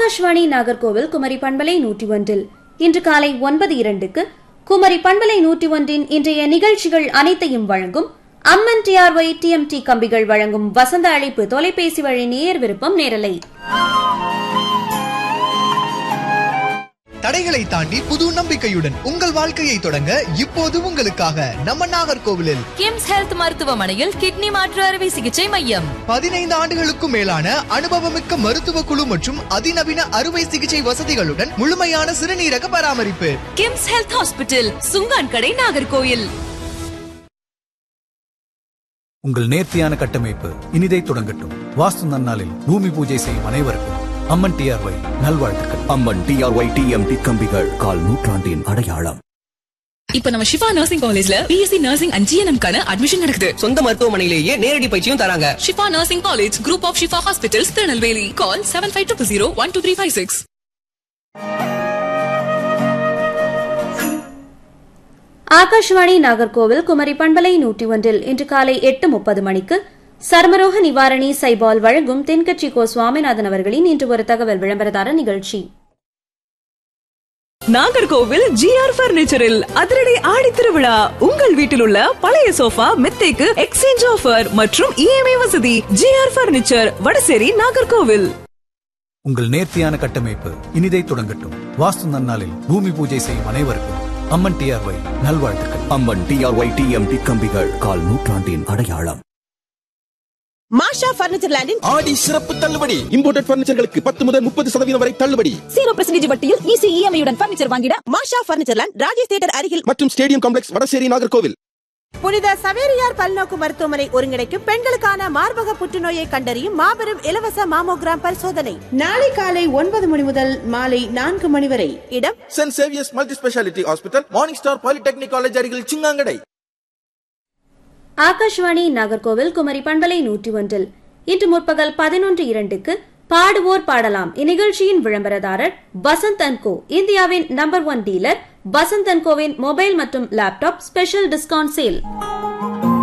ஆகாஷ்வாணி நாகர்கோவில் குமரி பண்பலை நூற்றி ஒன்றில் இன்று காலை ஒன்பது இரண்டுக்கு குமரி பண்பலை நூற்றி ஒன்றின் இன்றைய நிகழ்ச்சிகள் அனைத்தையும் வழங்கும் அம்மன் டிஆர்ஒய் டிஎம்டி கம்பிகள் வழங்கும் வசந்த அழைப்பு தொலைபேசி வழி நேர் விருப்பம் நேரலை தடைகளை தாண்டி புது நம்பிக்கையுடன் உங்கள் வாழ்க்கையை தொடங்க இப்போது உங்களுக்காக நம்ம நாகர்கோவிலில் கிம்ஸ் ஹெல்த் மருத்துவமனையில் கிட்னி மாற்று அறுவை சிகிச்சை மையம் பதினைந்து ஆண்டுகளுக்கும் மேலான அனுபவமிக்க மருத்துவ குழு மற்றும் அதிநவீன அறுவை சிகிச்சை வசதிகளுடன் முழுமையான சிறுநீரக பராமரிப்பு கிம்ஸ் ஹெல்த் ஹாஸ்பிட்டல் சுங்கான் கடை நாகர்கோயில் உங்கள் நேர்த்தியான கட்டமைப்பு இனிதை தொடங்கட்டும் வாஸ்து நன்னாளில் பூமி பூஜை செய்யும் அனைவருக்கும் அம்மன் டிஆர்ஒய் நல்வாழ்த்துக்கள் அம்மன் டிஆர்ஒய் டிஎம்டி கம்பிகள் கால் நூற்றாண்டின் அடையாளம் இப்ப நம்ம ஷிஃபா நர்சிங் காலேஜ்ல பிஎஸ்சி நர்சிங் அண்ட் ஜிஎன்எம் கான அட்மிஷன் நடக்குது சொந்த மருத்துவமனையிலேயே நேரடி பயிற்சியும் தராங்க Shifa nursing college group of Shifa hospitals Tirunelveli call seven five two zero one two three five six Akashvani Nagercoil Kumari பண்பலை நூற்றி ஒன்றில் இன்று காலை எட்டு முப்பது மணிக்கு சர்மரோக நிவாரணி சைபால் வழங்கும் தென்கட்சி கோ சுவாமிநாதன் அவர்களின் இன்று ஒரு தகவல் விளம்பரதார நிகழ்ச்சி நாகர்கோவில் ஜிஆர் பர்னிச்சரில் அதிரடி ஆடி திருவிழா உங்கள் வீட்டில் உள்ள பழைய சோஃபா மெத்தைக்கு எக்ஸ்சேஞ்ச் ஆஃபர் மற்றும் இஎம்ஐ வசதி ஜிஆர் பர்னிச்சர் வடசேரி நாகர்கோவில் உங்கள் நேர்த்தியான கட்டமைப்பு இனிதை தொடங்கட்டும் வாஸ்து நன்னாளில் பூமி பூஜை செய்யும் அனைவருக்கும் அம்மன் டிஆர்ஒய் நல்வாழ்த்துக்கள் அம்மன் டிஆர்ஒய் டிஎம்டி கம்பிகள் கால் நூற்றாண்டின் அடையாளம் மாஷா பர்னிச்சர் லேண்டின் ஆடி சிறப்பு தள்ளுபடி இம்போர்ட்டட் பர்னிச்சர்களுக்கு பத்து முதல் முப்பது சதவீதம் வரை தள்ளுபடி ஜீரோ பர்சன்டேஜ் வட்டியில் ஈஸி இஎம்ஐயுடன் பர்னிச்சர் வாங்கிட Masha furniture land Rajesh theatre அருகில் மற்றும் ஸ்டேடியம் காம்ப்ளெக்ஸ் வடசேரி நாகர்கோவில் புனித சவேரியார் பல்நோக்கு மருத்துவமனை ஒருங்கிணைக்கும் பெண்களுக்கான மார்பக புற்றுநோயை கண்டறியும் மாபெரும் இலவச மாமோகிராம் பரிசோதனை நாளை காலை ஒன்பது மணி முதல் மாலை நான்கு மணி வரை இடம் saint Xavier's multi speciality hospital morning star polytechnic college அருகில் சிங்காங்கடை ஆகாஷ்வாணி நாகர்கோவில் குமரி பண்பலை நூற்றி ஒன்றில் இன்று முற்பகல் பதினொன்று இரண்டுக்கு பாடுவோர் பாடலாம் இந்நிகழ்ச்சியின் விளம்பரதாரர் வசந்த் அண்ட் கோ இந்தியாவின் number one dealer Vasanth and கோவின் மொபைல் மற்றும் லேப்டாப் ஸ்பெஷல் டிஸ்கவுண்ட் சேல்